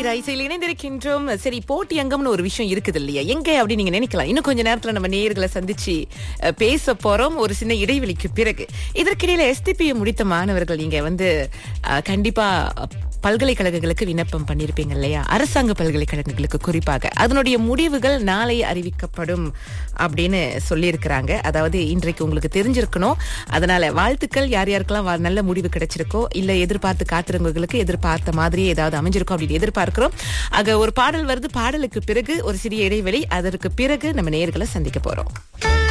தீரா இசையில் இணைந்திருக்கின்றோம் சரி போட்டி அங்கம்னு ஒரு விஷயம் இருக்குது இல்லையா எங்க அப்படி நீங்க நினைக்கலாம் இன்னும் கொஞ்ச நேரத்துல நம்ம நேயர்களை சந்திச்சு அஹ், பேச போறோம் ஒரு சின்ன இடைவெளிக்கு பிறகு இதற்கிடையில எஸ்டிபி முடித்த மாணவர்கள் நீங்க வந்து அஹ், கண்டிப்பா பல்கலைக்கழகங்களுக்கு விண்ணப்பம் பண்ணிருப்பீங்க இல்லையா அரசாங்க பல்கலைக்கழகங்களுக்கு குறிப்பாக அதனுடைய முடிவுகள் நாளை அறிவிக்கப்படும் அப்படின்னு சொல்லியிருக்கிறாங்க அதாவது இன்றைக்கு உங்களுக்கு தெரிஞ்சிருக்கணும் அதனால வாழ்த்துக்கள் யார் யாருக்கெல்லாம் வா- நல்ல முடிவு கிடைச்சிருக்கோ இல்ல எதிர்பார்த்து காத்திருந்தவங்களுக்கு எதிர்பார்த்த மாதிரியே ஏதாவது அமைஞ்சிருக்கோ அப்படின்னு எதிர்பார்க்கிறோம் ஆக ஒரு பாடல் வருது பாடலுக்கு பிறகு ஒரு சிறிய இடைவெளி அதற்கு பிறகு நம்ம நேயர்களை சந்திக்க போறோம்